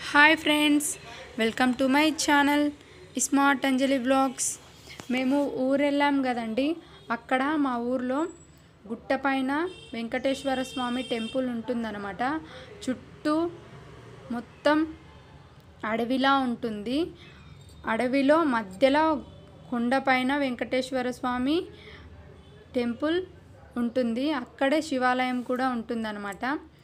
Hi friends welcome to my channel smart Anjali vlogs మేము ఊరు వెళ్ళాం కదండి అక్కడ మా ఊర్లో గుట్ట పైన వెంకటేశ్వర స్వామి టెంపుల్ ఉంటుందన్నమాట చుట్టూ మొత్తం అడవిలా ఉంటుంది అడవిలో మధ్యలో కొండపైన వెంకటేశ్వర స్వామి టెంపుల్ ఉంటుంది అక్కడే శివాలయం కూడా ఉంటుందన్నమాట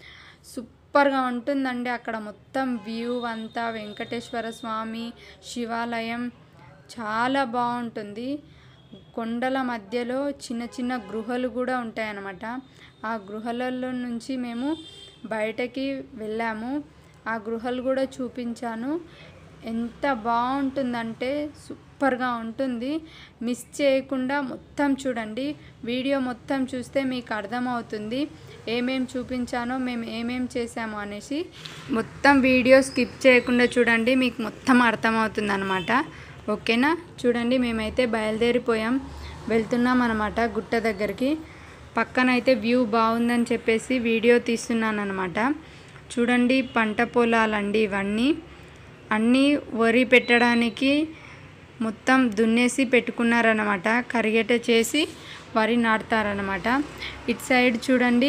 సూపర్గా ఉంటుందండి అక్కడ మొత్తం వ్యూ అంతా వెంకటేశ్వర స్వామి శివాలయం చాలా బాగుంటుంది కొండల మధ్యలో చిన్న చిన్న గృహలు కూడా ఉంటాయన్నమాట ఆ గృహలలో నుంచి మేము బయటకి వెళ్ళాము ఆ గృహలు కూడా చూపించాను ఎంత బాగుంటుందంటే సూపర్గా ఉంటుంది మిస్ చేయకుండా మొత్తం చూడండి వీడియో మొత్తం చూస్తే మీకు అర్థమవుతుంది ఏమేం చూపించానో మేము ఏమేం చేసామో అనేసి మొత్తం వీడియో స్కిప్ చేయకుండా చూడండి మీకు మొత్తం అర్థమవుతుంది అనమాట ఓకేనా చూడండి మేమైతే బయలుదేరిపోయాం వెళ్తున్నాం అనమాట గుట్ట దగ్గరికి పక్కనైతే వ్యూ బాగుందని చెప్పేసి వీడియో తీస్తున్నాను అనమాట చూడండి పంట పొలాలండి ఇవన్నీ అన్నీ వరి పెట్టడానికి మొత్తం దున్నేసి పెట్టుకున్నారనమాట కరిగేట చేసి వరి నాటుతారనమాట ఇటు సైడ్ చూడండి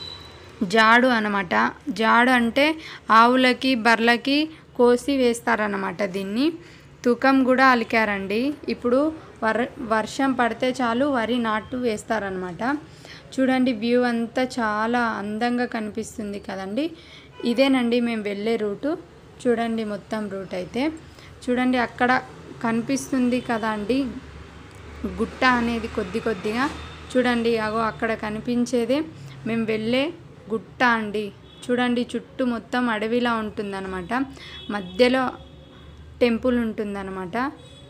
జాడు అనమాట జాడు అంటే ఆవులకి బర్లకి కోసి వేస్తారనమాట దీన్ని తూకం కూడా అలికారండి ఇప్పుడు వర్ వర్షం పడితే చాలు వరి నాటు వేస్తారనమాట చూడండి వ్యూ అంతా చాలా అందంగా కనిపిస్తుంది కదండి ఇదేనండి మేము వెళ్ళే రూటు చూడండి మొత్తం రూట్ అయితే చూడండి అక్కడ కనిపిస్తుంది కదా అండి గుట్ట అనేది కొద్ది కొద్దిగా చూడండి అగో అక్కడ కనిపించేదే మేము వెళ్ళే గుట్ట అండి చూడండి చుట్టూ మొత్తం అడవిలా ఉంటుందన్నమాట మధ్యలో టెంపుల్ ఉంటుందన్నమాట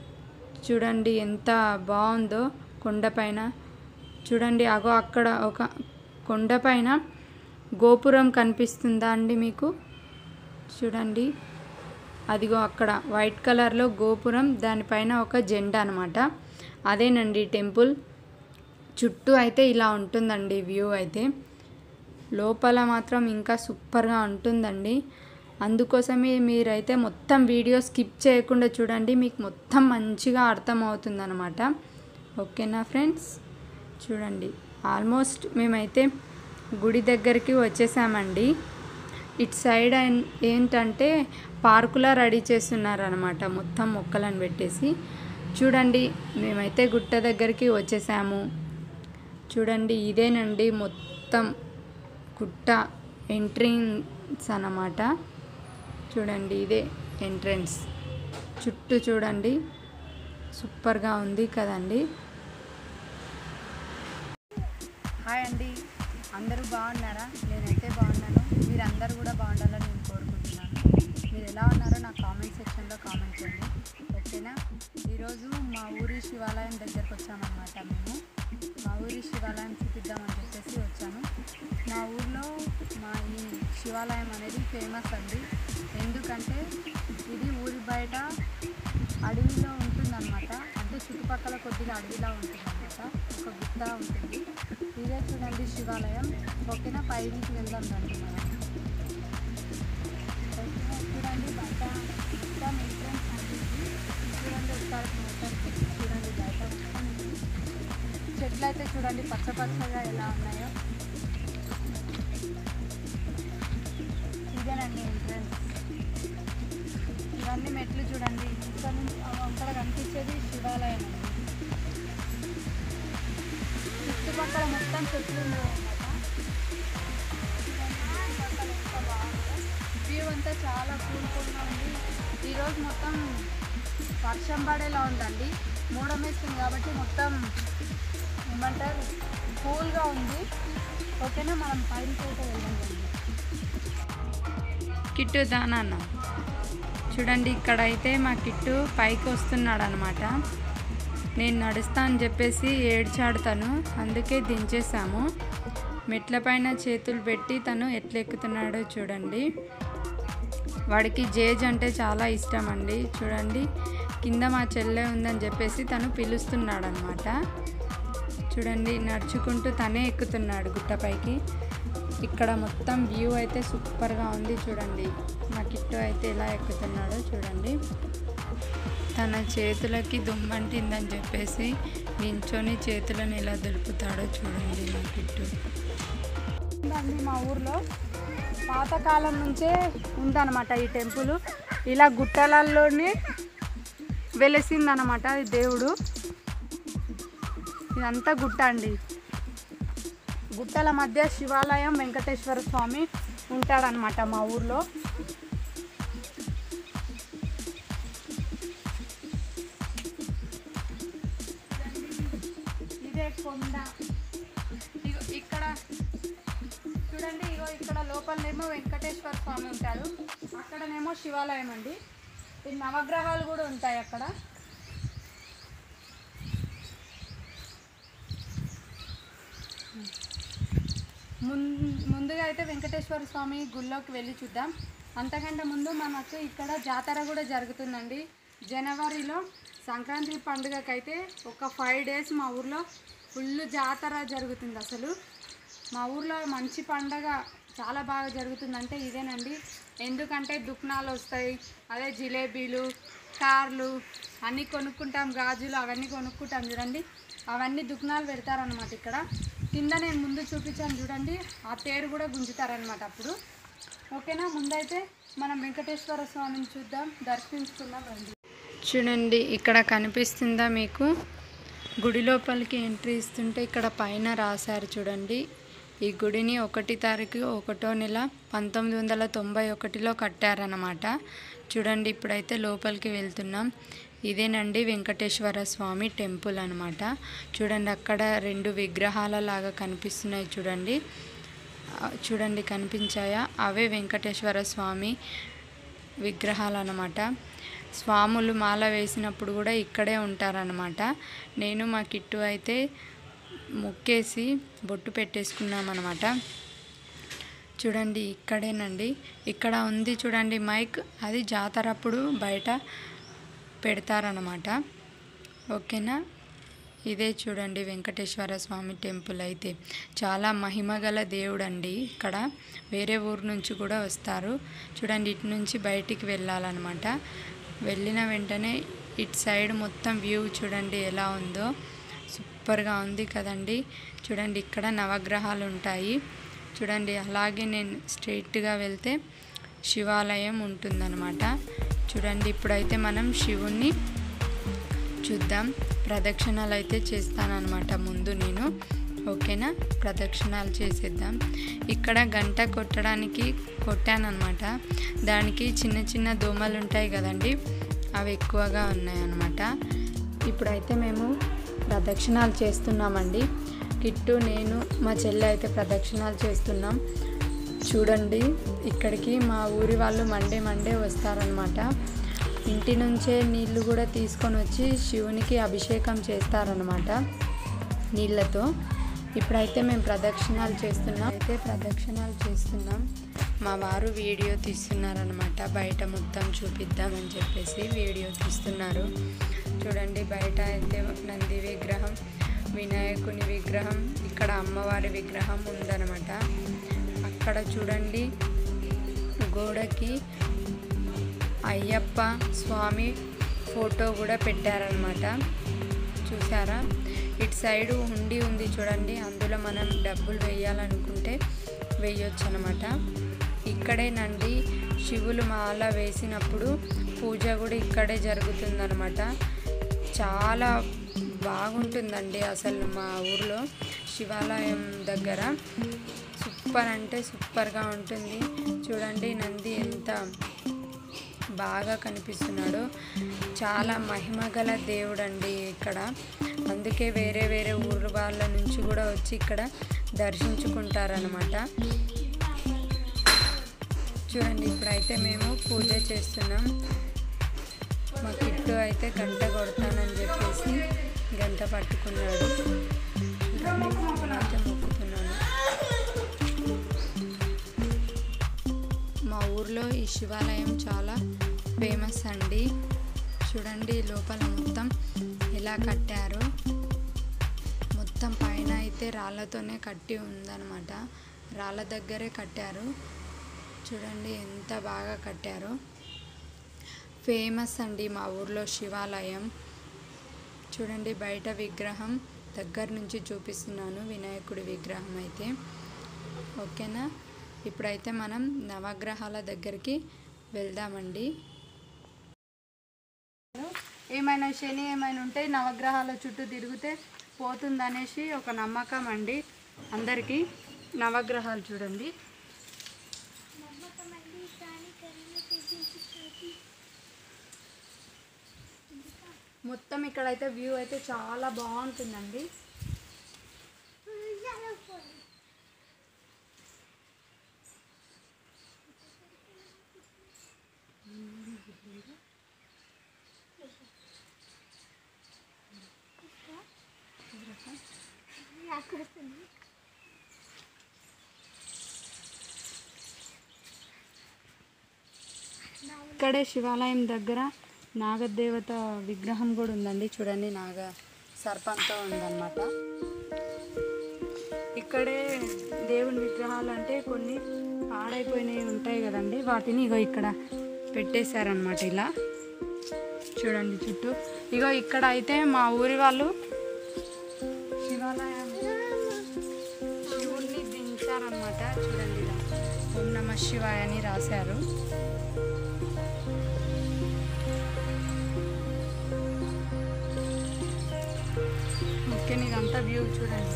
చూడండి ఎంత బాగుందో కొండపైన చూడండి అగో అక్కడ ఒక కొండపైన గోపురం కనిపిస్తుందా అండి మీకు చూడండి అదిగో అక్కడ వైట్ కలర్లో గోపురం దానిపైన ఒక జెండా అనమాట అదేనండి టెంపుల్ చుట్టూ అయితే ఇలా ఉంటుందండి వ్యూ అయితే లోపల మాత్రం ఇంకా సూపర్గా ఉంటుందండి అందుకోసమే మీరైతే మొత్తం వీడియో స్కిప్ చేయకుండా చూడండి మీకు మొత్తం మంచిగా అర్థమవుతుందన్నమాట ఓకేనా ఫ్రెండ్స్ చూడండి ఆల్మోస్ట్ మేమైతే గుడి దగ్గరికి వచ్చేసామండి ఇటు సైడ్ అయిన్- ఏంటంటే పార్కులా రెడీ చేస్తున్నారనమాట మొత్తం మొక్కలను పెట్టేసి చూడండి మేమైతే గుట్ట దగ్గరికి వచ్చేసాము చూడండి ఇదేనండి మొత్తం గుట్ట ఎంట్రన్స్ అన్నమాట చూడండి ఇదే ఎంట్రన్స్ చుట్టూ చూడండి సూపర్గా ఉంది కదండి హాయ్ అండి అందరూ బాగున్నారా నేనైతే బాగున్నాను మీరు అందరూ కూడా బాగుండాలని నేను కోరుకుంటున్నాను మీరు ఎలా ఉన్నారో నా కామెంట్ సెక్షన్లో కామెంట్ చేయండి ఓకేనా ఈరోజు మా ఊరి శివాలయం దగ్గరకు వచ్చామన్నమాట మేము మా ఊరి శివాలయం చూపిద్దామని చెప్పేసి వచ్చాను మా ఊర్లో మా ఈ శివాలయం అనేది ఫేమస్ అండి ఎందుకంటే ఇది ఊరి బయట అడవిలో ఉంటుందన్నమాట అంటే చుట్టుపక్కల కొద్దిగా అడవిలా ఉంటుందన్నమాట ఒక గుట్ట ఉంటుంది ఇదే చూడండి శివాలయం ఓకేనా పైకి వెళ్దాం రండి మనం ఓకేనా? చూడండి బయట మొత్తం ఎంట్రన్స్ అండి ఇది. చూడండి ఒకసారి మొత్తం చూడండి బయట మొత్తం ఇది. చెట్లు అయితే చూడండి పచ్చ పచ్చగా ఎలా ఉన్నాయో ఇదేనండి ఎంట్రన్స్ ఇవన్నీ మెట్లు చూడండి ఇక్కడ నుంచి ఆ అక్కడ కనిపించేది శివాలయం అండి చుట్టుపక్కల మొత్తం చెట్లు ఉన్నాయన్నమాట చుట్టుపక్కల ఎంత బాగుందో వ్యూ అంతా చాలా కూల్ కూల్గా ఉంది ఈరోజు మొత్తం వర్షం పడేలా ఉందండి మూడం వేస్తుంది కాబట్టి మొత్తం ఏమంటారు కూల్గా ఉంది ఓకేనా మనం పైనకి అయితే వెళ్దాం రండి. కిట్టు దానాన్న చూడండి ఇక్కడ అయితే మా కిట్టు పైకి వస్తున్నాడు అనమాట నేను నడుస్తా అని చెప్పేసి ఏడ్చాడు తను అందుకే దించేసాము మెట్ల పైన చేతులు పెట్టి తను ఎట్లా ఎక్కుతున్నాడో చూడండి వాడికి జేజ్ అంటే చాలా ఇష్టం అండి చూడండి కింద మా చెల్లె ఉందని చెప్పేసి తను పిలుస్తున్నాడు అనమాట చూడండి నడుచుకుంటూ తనే ఎక్కుతున్నాడు గుట్టపైకి ఇక్కడ మొత్తం వ్యూ అయితే సూపర్గా ఉంది చూడండి మా కిట్టు అయితే ఎలా ఎక్కుతున్నాడో చూడండి తన చేతులకి దుమ్మంటిందని చెప్పేసి నించొని చేతులను ఎలా దులుపుతాడో చూడండి మా కిట్టు ఉందండి మా ఊర్లో పాతకాలం నుంచే ఉందన్నమాట ఈ టెంపుల్ ఇలా గుట్టలలోనే వెలిసిందనమాట ఈ దేవుడు ఇదంతా గుట్ట అండి గుట్టల మధ్య శివాలయం వెంకటేశ్వర స్వామి ఉంటాడనమాట మా ఊర్లో ఇదే కొండ ఇగో ఇక్కడ చూడండి ఇగో ఇక్కడ లోపలనేమో వెంకటేశ్వర స్వామి ఉంటాడు అక్కడనేమో శివాలయం అండి ఈ నవగ్రహాలు కూడా ఉంటాయి అక్కడ ముం- ముందుగా అయితే వెంకటేశ్వర స్వామి గుళ్ళోకి వెళ్ళి చూద్దాం అంతకంటే ముందు మనకు ఇక్కడ జాతర కూడా జరుగుతుందండి జనవరిలో సంక్రాంతి పండుగకైతే ఒక ఫైవ్ డేస్ మా ఊర్లో ఫుల్ జాతర జరుగుతుంది అసలు మా ఊర్లో మంచి పండగ చాలా బాగా జరుగుతుందంటే ఇదేనండి ఎందుకంటే దుక్నాలు వస్తాయి అదే జిలేబీలు కార్లు అన్నీ కొనుక్కుంటాం గాజులు అవన్నీ కొనుక్కుంటాం చూడండి అవన్నీ దుక్నాలు పెడతారనమాట ఇక్కడ కింద నేను ముందు చూపించాను చూడండి ఆ తేరు కూడా గుంజుతారనమాట అప్పుడు ఓకేనా ముందైతే మనం వెంకటేశ్వర స్వామిని చూద్దాం దర్శించుకుందాం రండి చూడండి ఇక్కడ కనిపిస్తుందా మీకు గుడి లోపలికి ఎంట్రీ ఇస్తుంటే ఇక్కడ పైన రాశారు చూడండి ఈ గుడిని ఒకటి తారీఖు ఒకటో నెల పంతొమ్మిది వందల తొంభై ఒకటిలో కట్టారన్నమాట చూడండి ఇప్పుడైతే లోపలికి వెళ్తున్నాం ఇదేనండి వెంకటేశ్వర స్వామి టెంపుల్ అనమాట చూడండి అక్కడ రెండు విగ్రహాల లాగా కనిపిస్తున్నాయి చూడండి ఆ, చూడండి కనిపించాయా అవే వెంకటేశ్వర స్వామి విగ్రహాలు అన్నమాట స్వాములు మాల వేసినప్పుడు కూడా ఇక్కడే ఉంటారనమాట నేను మా కిట్టు అయితే ముక్కేసి బొట్టు పెట్టేసుకున్నాం అనమాట చూడండి ఇక్కడేనండి ఇక్కడ ఉంది చూడండి మైక్ అది జాతర అప్పుడు బయట పెడతారనమాట ఓకేనా ఇదే చూడండి వెంకటేశ్వర స్వామి టెంపుల్ అయితే చాలా మహిమగల దేవుడు అండి ఇక్కడ వేరే ఊరు నుంచి కూడా వస్తారు చూడండి ఇటు నుంచి బయటికి వెళ్ళాలన్నమాట వెళ్ళిన వెంటనే ఇటు సైడ్ మొత్తం వ్యూ చూడండి ఎలా ఉందో సూపర్గా ఉంది కదండి చూడండి ఇక్కడ నవగ్రహాలు ఉంటాయి చూడండి అలాగే నేను స్ట్రైట్గా వెళ్తే శివాలయం ఉంటుందన్నమాట చూడండి ఇప్పుడైతే మనం శివుణ్ణి చూద్దాం ప్రదక్షిణాలు అయితే చేస్తానన్నమాట ముందు నేను ఓకేనా ప్రదక్షిణాలు చేసేద్దాం ఇక్కడ గంట కొట్టడానికి కొట్టానన్నమాట దానికి చిన్న చిన్న దోమలు ఉంటాయి కదండి అవి ఎక్కువగా ఉన్నాయన్నమాట ఇప్పుడైతే మేము ప్రదక్షిణాలు చేస్తున్నామండి కిట్టు నేను మా చెల్లి అయితే ప్రదక్షిణాలు చేస్తున్నాం చూడండి ఇక్కడికి మా ఊరి వాళ్ళు మండే మండే వస్తారనమాట ఇంటి నుంచే నీళ్లు కూడా తీసుకొని వచ్చి శివునికి అభిషేకం చేస్తారనమాట నీళ్ళతో ఇప్పుడైతే మేము ప్రదక్షిణాలు చేస్తున్నాం అయితే ప్రదక్షిణాలు చేస్తున్నాం మా వారు వీడియో తీస్తున్నారనమాట బయట మొత్తం చూపిద్దామని చెప్పేసి వీడియో తీస్తున్నారు చూడండి బయట అయితే నంది విగ్రహం వినాయకుని విగ్రహం ఇక్కడ అమ్మవారి విగ్రహం ఉందన్నమాట అక్కడ చూడండి గోడకి అయ్యప్ప స్వామి ఫోటో కూడా పెట్టారనమాట చూసారా ఇటు సైడు హుండీ ఉంది చూడండి అందులో మనం డబ్బులు వేయాలనుకుంటే వేయొచ్చు అనమాట ఇక్కడేనండి శివులు మాల వేసినప్పుడు పూజ కూడా ఇక్కడే జరుగుతుందనమాట చాలా బాగుంటుందండి అసలు మా ఊర్లో శివాలయం దగ్గర సూపర్ అంటే సూపర్గా ఉంటుంది చూడండి నంది ఎంత బాగా కనిపిస్తున్నాడు చాలా మహిమగల దేవుడు అండి ఇక్కడ అందుకే వేరే వేరే ఊరు వాళ్ళ నుంచి కూడా వచ్చి ఇక్కడ దర్శించుకుంటారనమాట చూడండి ఇప్పుడైతే మేము పూజ చేస్తున్నాం మా కిట్టు అయితే గంట కొడతానని చెప్పేసి గంట పట్టుకున్నాడు రండి, నేనైతే మొక్కుతున్నాను మా ఊర్లో ఈ శివాలయం చాలా ఫేమస్ అండి చూడండి లోపల మొత్తం ఎలా కట్టారో మొత్తం పైన అయితే రాళ్ళతోనే కట్టి ఉందన్నమాట రాళ్ళ దగ్గరే కట్టారు చూడండి ఎంత బాగా కట్టారో ఫేమస్ అండి మా ఊర్లో శివాలయం చూడండి బయట విగ్రహం దగ్గర నుంచి చూపిస్తున్నాను వినాయకుడి విగ్రహం అయితే ఓకేనా ఇప్పుడైతే మనం నవగ్రహాల దగ్గరికి వెళ్దామండి ఏమైనా శని ఏమైనా ఉంటే నవగ్రహాల చుట్టూ తిరిగితే పోతుందనేసి ఒక నమ్మకం అండి అందరికీ నవగ్రహాలు చూడండి మొత్తం ఇక్కడైతే వ్యూ అయితే చాలా బాగుంటుందండి ఇక్కడే శివాలయం దగ్గర నాగదేవత విగ్రహం కూడా ఉందండి చూడండి నాగ సర్పంతో ఉందన్నమాట ఇక్కడే దేవుని విగ్రహాలు అంటే కొన్ని పాడైపోయినవి ఉంటాయి కదండి వాటిని ఇగో ఇక్కడ పెట్టేశారనమాట ఇలా చూడండి చుట్టూ ఇగో ఇక్కడ అయితే మా ఊరి వాళ్ళు శివాలయం శివుణ్ణి దించారనమాట చూడండి ఇలా ఓం నమ శివాయ అని రాశారు ఓకే ఇదంతా వ్యూ చూడండి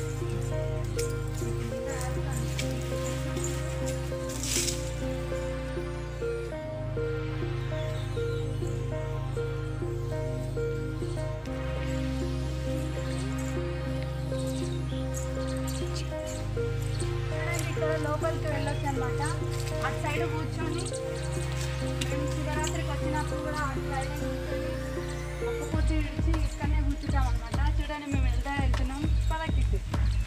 చూడండి ఇక్కడ లోపలికి వెళ్ళొచ్చు అనమాట అటు సైడ్ కూర్చొని మేము శివరాత్రికి వచ్చినప్పుడు కూడా అటు సైడ్ కూర్చొని ఒక్క పొద్దు విడిచి ఇక్కడనే కూర్చుంటాం అనమాట చూడండి మేము వెళ్తా వెళ్తున్నాం పదకిట్టు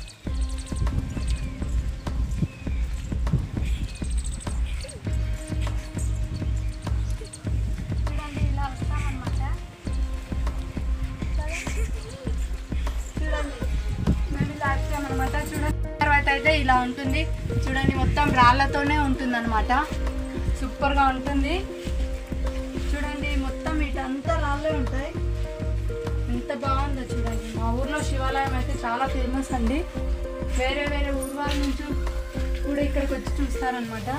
చూడండి ఇలా వస్తామన్నమాట చూడండి మేము ఇలా వచ్చామన్నమాట చూడండి తర్వాత అయితే ఇలా ఉంటుంది చూడండి మొత్తం రాళ్ళతోనే ఉంటుంది అనమాట సూపర్గా ఉంటుంది చూడండి మొత్తం ఇటంతా రాళ్ళే ఉంటాయి ఎంత బాగుందో చూడండి మా ఊర్లో శివాలయం అయితే చాలా ఫేమస్ అండి వేరే వేరే ఊరు వాళ్ళ నుంచి కూడా ఇక్కడికి వచ్చి చూస్తారనమాట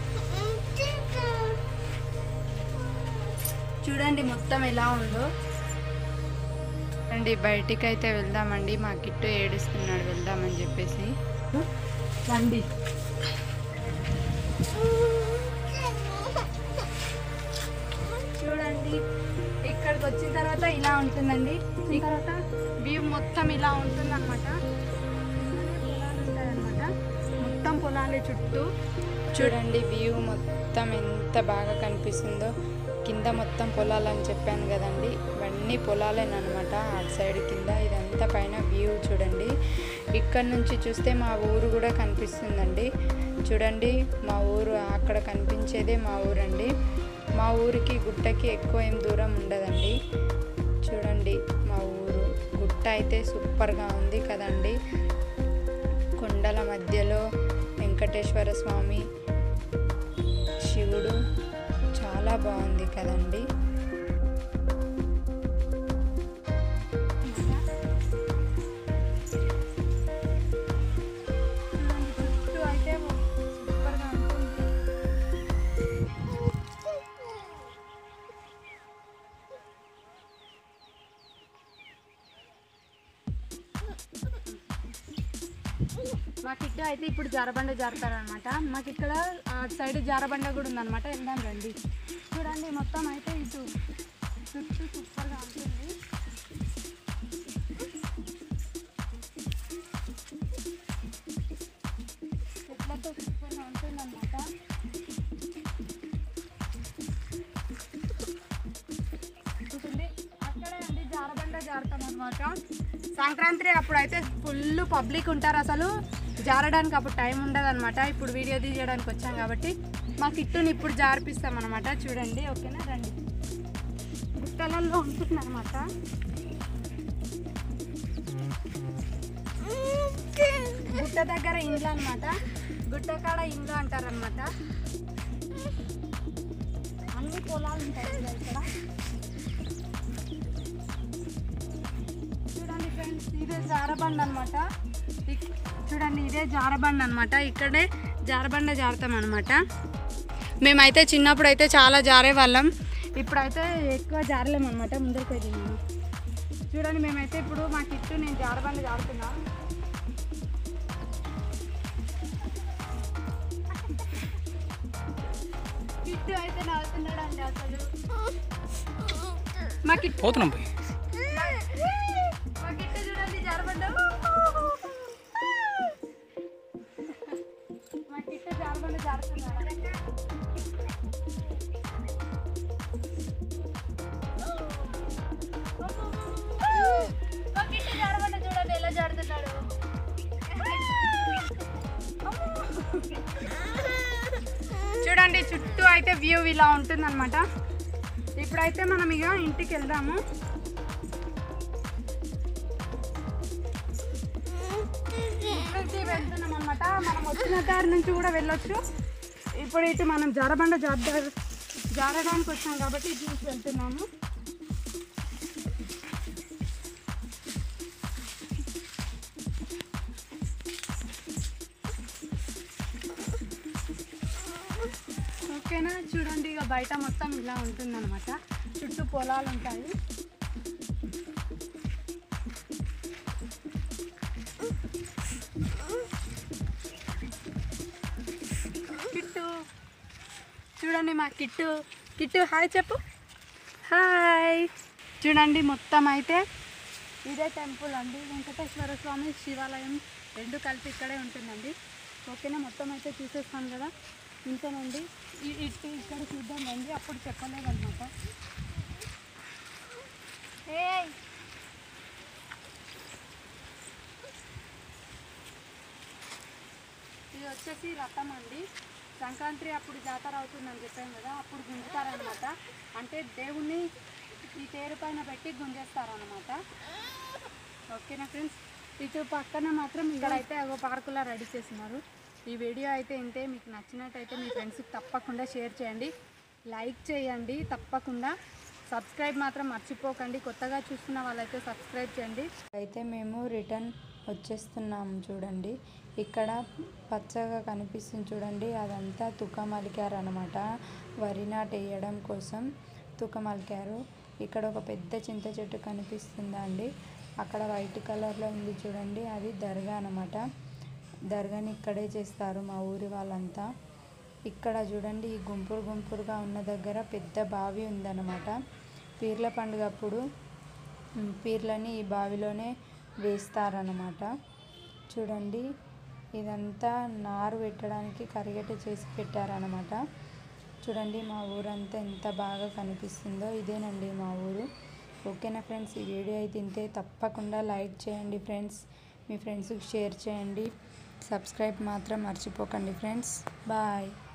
చూడండి మొత్తం ఎలా ఉందో అండి బయటికి అయితే వెళ్దామండి మా కిట్టు ఏడుస్తున్నాడు వెళ్దామని చెప్పేసి రండి చూడండి ఇక్కడికి వచ్చిన తర్వాత ఇలా ఉంటుందండి ఈ తర్వాత వ్యూ మొత్తం ఇలా ఉంటుంది అనమాట మొత్తం పొలాలే చుట్టూ చూడండి వ్యూ మొత్తం ఎంత బాగా కనిపిస్తుందో కింద మొత్తం పొలాలు అని చెప్పాను కదండి ఇవన్నీ పొలాలేనమాట అటు సైడ్ కింద ఇదంతా పైన వ్యూ చూడండి ఇక్కడ నుంచి చూస్తే మా ఊరు కూడా కనిపిస్తుందండి చూడండి మా ఊరు అక్కడ కనిపించేదే మా ఊరండి మా ఊరికి గుట్టకి ఎక్కువ ఏం దూరం ఉండదండి చూడండి మా ఊరు గుట్ట అయితే సూపర్గా ఉంది కదండి కొండల మధ్యలో వెంకటేశ్వర స్వామి శివుడు చాలా బాగుంది కదండి చుట్టూ అయితే సూపర్గా ఉంటుంది మాకు ఇక్కడ అయితే ఇప్పుడు జారబండ జారుతారనమాట మాకు ఇక్కడ అటు సైడ్ జారబండ కూడా ఉందన్నమాట వెళ్దాం రండి చూడండి మొత్తం అయితే ఇటు చుట్టూ సూపర్గా ఉంటుంది చెట్లతో సూపర్గా ఉంటుందన్నమాట ఉంటుంది అక్కడే అండి జారబండ జారుతాం అనమాట సంక్రాంతి అప్పుడు అయితే ఫుల్ పబ్లిక్ ఉంటారు అసలు జారడానికి అప్పుడు టైం ఉండదు అనమాట ఇప్పుడు వీడియో తీయడానికి వచ్చాం కాబట్టి మా కిట్టుని ఇప్పుడు జారిపిస్తాం అనమాట చూడండి ఓకేనా రండి గుట్టలలో ఉంటుంది అనమాట గుట్ట దగ్గర ఇండ్లు అనమాట గుట్టకాడ ఇల్లు అంటారనమాట అన్ని పొలాలు ఉంటాయి కదా ఇక్కడ చూడండి ఫ్రెండ్స్ ఇదే జారబండ అనమాట చూడండి ఇదే జారబండ అనమాట ఇక్కడే జారబండ జారుతాం అనమాట మేమైతే చిన్నప్పుడు అయితే చాలా జారే వాళ్ళం ఇప్పుడైతే ఎక్కువ జారలేము అనమాట ముందరికి పోయి నేను చూడండి మేమైతే ఇప్పుడు మా కిట్టు నేను జారబండ జారుతున్నా కిట్టు అయితే నవ్వుతున్నాడు అండి అసలు మా కిట్టు పోతున్నాం పోయి మా కిట్టు చూడండి జారబండ మా కిట్టు జారబండ జారుతున్నాడు మా కిట్టు జారబండ చూడండి ఎలా జారుతున్నాడు చూడండి చుట్టూ అయితే వ్యూ ఇలా ఉంటుందన్నమాట ఇప్పుడైతే మనం ఇక ఇంటికి వెళ్దాము ఇప్పుడైతే వెళ్తున్నాం అనమాట మనం వచ్చిన దారి నుంచి కూడా వెళ్ళొచ్చు ఇప్పుడు ఇటు మనం జారబండ జార జారడానికి వచ్చాం కాబట్టి ఇటు నుంచి వెళ్తున్నాము ఓకేనా చూడండి ఇక బయట మొత్తం ఇలా ఉంటుందన్నమాట చుట్టూ పొలాలు ఉంటాయి కిట్టు చూడండి మా కిట్టు కిట్టు హాయ్ చెప్పు హాయ్ చూడండి మొత్తం అయితే ఇదే టెంపుల్ అండి వెంకటేశ్వర స్వామి శివాలయం రెండు కలిపి ఇక్కడే ఉంటుందండి ఓకేనా మొత్తం అయితే చూసేస్తాను కదా ఇంతేనండి ఇ- ఇటు ఇక్కడ చూద్దాం రండి అప్పుడు చెప్పలేదు అనమాట ఇది వచ్చేసి రథం అండి సంక్రాంతి అప్పుడు జాతర అవుతుందని చెప్పాను కదా అప్పుడు గుంజుతారనమాట అంటే దేవుణ్ణి ఈ తేరు పైన పెట్టి గుంజేస్తారనమాట ఓకేనా ఫ్రెండ్స్ ఇటు పక్కన మాత్రం ఇక్కడైతే ఒక పార్కులా రెడీ చేస్తున్నారు ఈ వీడియో అయితే ఇంతే మీకు నచ్చినట్టయితే మీ ఫ్రెండ్స్కి తప్పకుండా షేర్ చేయండి లైక్ చేయండి తప్పకుండా సబ్స్క్రైబ్ మాత్రం మర్చిపోకండి కొత్తగా చూస్తున్న వాళ్ళైతే సబ్స్క్రైబ్ చేయండి అయితే మేము రిటర్న్ వచ్చేస్తున్నాము చూడండి ఇక్కడ పచ్చగా కనిపిస్తుంది చూడండి అదంతా తుకమలికారు అనమాట వరి నాటు వేయడం కోసం తుకమలికారు ఇక్కడ ఒక పెద్ద చింత చెట్టు కనిపిస్తుందా అండి అక్కడ వైట్ కలర్లో ఉంది చూడండి అది దర్గా అనమాట దర్గాని ఇక్కడే చేస్తారు మా ఊరి వాళ్ళంతా ఇక్కడ చూడండి ఈ గుంపురు గుంపురుగా ఉన్న దగ్గర పెద్ద బావి ఉందన్నమాట పీర్ల పండుగ అప్పుడు ఉమ్, పీర్లని ఈ బావిలోనే వేస్తారన్నమాట చూడండి ఇదంతా నారు పెట్టడానికి కరిగట చేసి పెట్టారనమాట చూడండి మా ఊరంతా ఎంత బాగా కనిపిస్తుందో ఇదేనండి మా ఊరు ఓకేనా ఫ్రెండ్స్ ఈ వీడియో అయితే ఇంతే తప్పకుండా లైక్ చేయండి ఫ్రెండ్స్ మీ ఫ్రెండ్స్కి షేర్ చేయండి సబ్స్క్రైబ్ మాత్రం మర్చిపోకండి ఫ్రెండ్స్ బాయ్